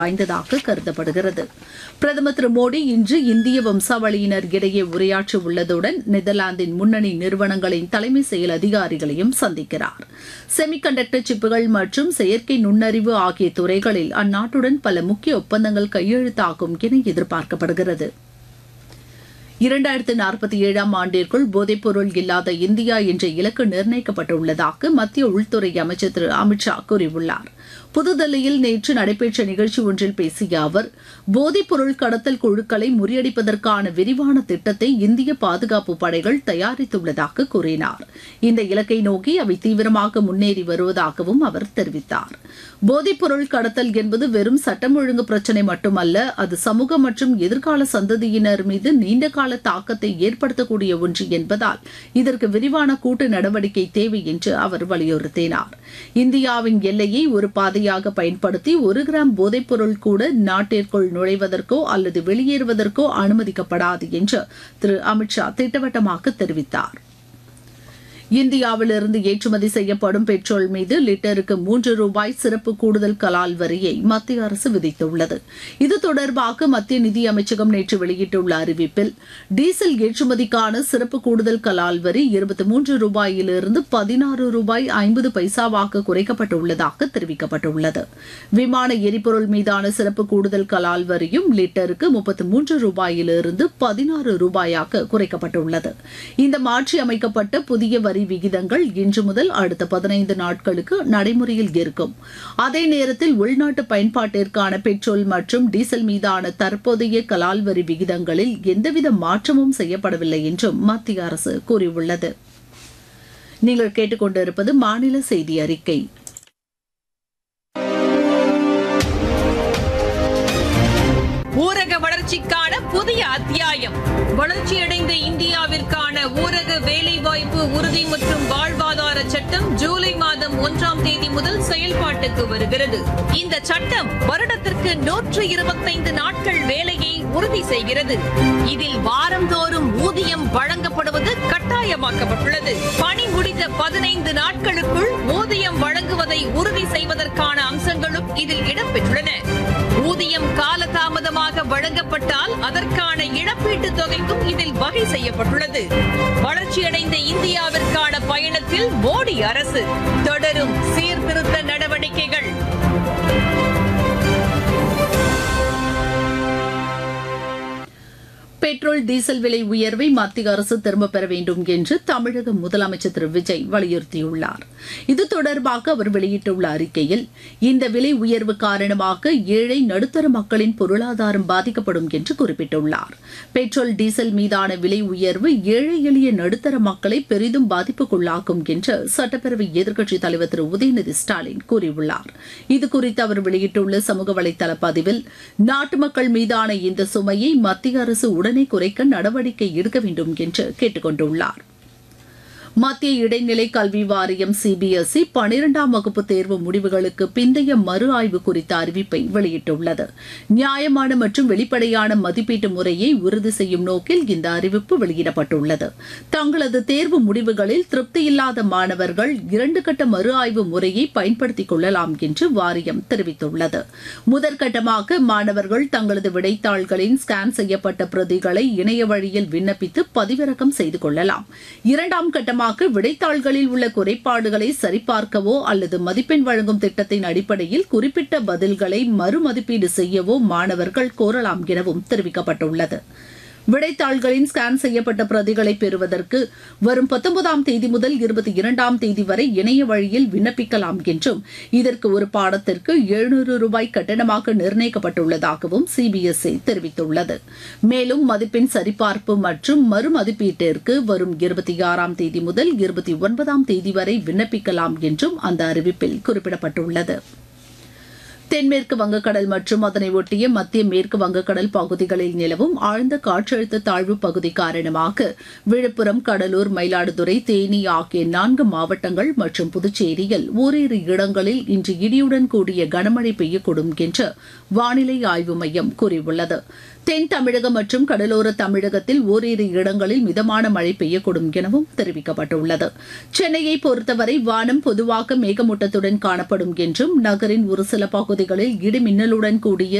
வாய்ந்ததாக கருதப்படுகிறது பிரதமர் திரு மோடி இன்று இந்திய வம்சாவளியினர் இடையே உரையாற்ற உள்ளதுடன் நெதர்லாந்தின் முன்னணி நிறுவனங்களின் தலைமை செயல் அதிகாரிகளையும் சந்திக்கிறார் செமிகண்டக்டர் சிப்புகள் மற்றும் செயற்கை நுண்ணறிவு ஆகிய துறைகளில் அந்நாட்டுடன் பல முக்கிய ஒப்பந்தங்கள் கையெழுத்தாகும் என எதிர்பார்க்கப்படுகிறது இரண்டாயிரத்து நாற்பத்தி ஏழாம் ஆண்டிற்குள் போதைப்பொருள் இல்லாத இந்தியா என்ற இலக்கு நிர்ணயிக்கப்பட்டுள்ளதாக மத்திய உள்துறை அமைச்சர் திரு அமித்ஷா கூறியுள்ளார் புதுதில்லியில் நேற்று நடைபெற்ற நிகழ்ச்சி ஒன்றில் பேசிய அவர் போதைப்பொருள் கடத்தல் குழுக்களை முறியடிப்பதற்கான விரிவான திட்டத்தை இந்திய பாதுகாப்பு படைகள் தயாரித்துள்ளதாக கூறினார் இந்த இலக்கை நோக்கி அவை தீவிரமாக முன்னேறி வருவதாகவும் அவர் தெரிவித்தார் போதைப்பொருள் கடத்தல் என்பது வெறும் சட்டம் ஒழுங்கு பிரச்சினை மட்டுமல்ல அது சமூக மற்றும் எதிர்கால சந்ததியினர் மீது நீண்டகால தாக்கத்தை ஏற்படுத்தக்கூடிய ஒன்று என்பதால் இதற்கு விரிவான கூட்டு நடவடிக்கை தேவை என்று அவர் வலியுறுத்தினார் இந்தியாவின் எல்லையை ஒரு பாதையாக பயன்படுத்தி ஒரு கிராம் போதைப்பொருள் கூட நாட்டிற்குள் நுழைவதற்கோ அல்லது வெளியேறுவதற்கோ அனுமதிக்கப்படாது என்று திரு அமித்ஷா திட்டவட்டமாக தெரிவித்தார் இந்தியாவிலிருந்து ஏற்றுமதி செய்யப்படும் பெட்ரோல் மீது லிட்டருக்கு மூன்று ரூபாய் சிறப்பு கூடுதல் கலால் வரியை மத்திய அரசு விதித்துள்ளது இது தொடர்பாக மத்திய நிதி அமைச்சகம் நேற்று வெளியிட்டுள்ள அறிவிப்பில் டீசல் ஏற்றுமதிக்கான சிறப்பு கூடுதல் கலால் வரி இருபத்தி மூன்று ரூபாயிலிருந்து பதினாறு ரூபாய் ஐம்பது பைசாவாக குறைக்கப்பட்டுள்ளதாக தெரிவிக்கப்பட்டுள்ளது விமான எரிபொருள் மீதான சிறப்பு கூடுதல் கலால் வரியும் லிட்டருக்கு முப்பத்தி மூன்று ரூபாயிலிருந்து பதினாறு ரூபாயாக குறைக்கப்பட்டுள்ளது இந்த மாற்றி அமைக்கப்பட்ட புதிய வரி வரி விகிதங்கள் இன்று முதல் அடுத்த பதினைந்து நாட்களுக்கு நடைமுறையில் இருக்கும் அதே நேரத்தில் உள்நாட்டு பயன்பாட்டிற்கான பெட்ரோல் மற்றும் டீசல் மீதான தற்போதைய கலால் வரி விகிதங்களில் எந்தவித மாற்றமும் செய்யப்படவில்லை என்றும் மத்திய அரசு கூறியுள்ளது நீங்கள் கேட்டுக்கொண்டிருப்பது மாநில செய்தி அறிக்கை ஊரக வளர்ச்சிக்கான புதிய அத்தியாயம் வளர்ச்சியடைந்த இந்தியாவிற்கான ஊரக வேலைவாய்ப்பு உறுதி மற்றும் வாழ்வாதார சட்டம் ஜூலை மாதம் ஒன்றாம் தேதி முதல் செயல்பாட்டுக்கு வருகிறது இந்த சட்டம் வருடத்திற்கு நூற்று இருபத்தைந்து நாட்கள் வேலையை உறுதி செய்கிறது இதில் வாரந்தோறும் ஊதியம் வழங்கப்படுவது கட்டாயமாக்கப்பட்டுள்ளது பணி முடிந்த பதினைந்து நாட்களுக்குள் ஊதியம் வழங்குவதை உறுதி செய்வதற்கான அம்சங்களும் இதில் இடம்பெற்றுள்ளன ஊதியம் காலதாமதமாக வழங்கப்பட்டால் அதற்கான இழப்பீட்டுத் தொகைக்கும் இதில் வகை செய்யப்பட்டுள்ளது வளர்ச்சியடைந்த இந்தியாவிற்கான பயணத்தில் மோடி அரசு தொடரும் சீர்திருத்த நடவடிக்கைகள் பெட்ரோல் டீசல் விலை உயர்வை மத்திய அரசு திரும்பப் பெற வேண்டும் என்று தமிழக முதலமைச்சர் திரு விஜய் வலியுறுத்தியுள்ளார் இது தொடர்பாக அவர் வெளியிட்டுள்ள அறிக்கையில் இந்த விலை உயர்வு காரணமாக ஏழை நடுத்தர மக்களின் பொருளாதாரம் பாதிக்கப்படும் என்று குறிப்பிட்டுள்ளார் பெட்ரோல் டீசல் மீதான விலை உயர்வு ஏழை எளிய நடுத்தர மக்களை பெரிதும் பாதிப்புக்குள்ளாக்கும் என்று சட்டப்பேரவை எதிர்க்கட்சித் தலைவர் திரு உதயநிதி ஸ்டாலின் கூறியுள்ளார் இதுகுறித்து அவர் வெளியிட்டுள்ள சமூக வலைதள பதிவில் நாட்டு மக்கள் மீதான இந்த சுமையை மத்திய அரசு உடனே குறைக்க நடவடிக்கை எடுக்க வேண்டும் என்று கேட்டுக் கொண்டுள்ளார் மத்திய இடைநிலை கல்வி வாரியம் சிபிஎஸ்இ பனிரெண்டாம் வகுப்பு தேர்வு முடிவுகளுக்கு பிந்தைய மறு ஆய்வு குறித்த அறிவிப்பை வெளியிட்டுள்ளது நியாயமான மற்றும் வெளிப்படையான மதிப்பீட்டு முறையை உறுதி செய்யும் நோக்கில் இந்த அறிவிப்பு வெளியிடப்பட்டுள்ளது தங்களது தேர்வு முடிவுகளில் திருப்தியில்லாத மாணவர்கள் இரண்டு கட்ட மறு ஆய்வு முறையை பயன்படுத்திக் கொள்ளலாம் என்று வாரியம் தெரிவித்துள்ளது முதற்கட்டமாக மாணவர்கள் தங்களது விடைத்தாள்களின் ஸ்கேன் செய்யப்பட்ட பிரதிகளை இணைய வழியில் விண்ணப்பித்து பதிவிறக்கம் செய்து கொள்ளலாம் இரண்டாம் கட்டமாக காரணமாக விடைத்தாள்களில் உள்ள குறைபாடுகளை சரிபார்க்கவோ அல்லது மதிப்பெண் வழங்கும் திட்டத்தின் அடிப்படையில் குறிப்பிட்ட பதில்களை மறுமதிப்பீடு செய்யவோ மாணவர்கள் கோரலாம் எனவும் தெரிவிக்கப்பட்டுள்ளது விடைத்தாள்களின் ஸ்கேன் செய்யப்பட்ட பிரதிகளை பெறுவதற்கு வரும் பத்தொன்பதாம் தேதி முதல் இருபத்தி இரண்டாம் தேதி வரை இணைய வழியில் விண்ணப்பிக்கலாம் என்றும் இதற்கு ஒரு பாடத்திற்கு எழுநூறு ரூபாய் கட்டணமாக நிர்ணயிக்கப்பட்டுள்ளதாகவும் சிபிஎஸ்இ தெரிவித்துள்ளது மேலும் மதிப்பெண் சரிபார்ப்பு மற்றும் மறுமதிப்பீட்டிற்கு வரும் இருபத்தி ஆறாம் தேதி முதல் இருபத்தி ஒன்பதாம் தேதி வரை விண்ணப்பிக்கலாம் என்றும் அந்த அறிவிப்பில் குறிப்பிடப்பட்டுள்ளது தென்மேற்கு வங்கக்கடல் மற்றும் அதனை ஒட்டிய மத்திய மேற்கு வங்கக்கடல் பகுதிகளில் நிலவும் ஆழ்ந்த காற்றழுத்த தாழ்வு பகுதி காரணமாக விழுப்புரம் கடலூர் மயிலாடுதுறை தேனி ஆகிய நான்கு மாவட்டங்கள் மற்றும் புதுச்சேரியில் ஓரிரு இடங்களில் இன்று இடியுடன் கூடிய கனமழை பெய்யக்கூடும் என்று வானிலை ஆய்வு மையம் கூறியுள்ளது தென் தமிழகம் மற்றும் கடலோர தமிழகத்தில் ஓரிரு இடங்களில் மிதமான மழை பெய்யக்கூடும் எனவும் தெரிவிக்கப்பட்டுள்ளது சென்னையை பொறுத்தவரை வானம் பொதுவாக மேகமூட்டத்துடன் காணப்படும் என்றும் நகரின் ஒரு சில பகுதிகளில் இடி மின்னலுடன் கூடிய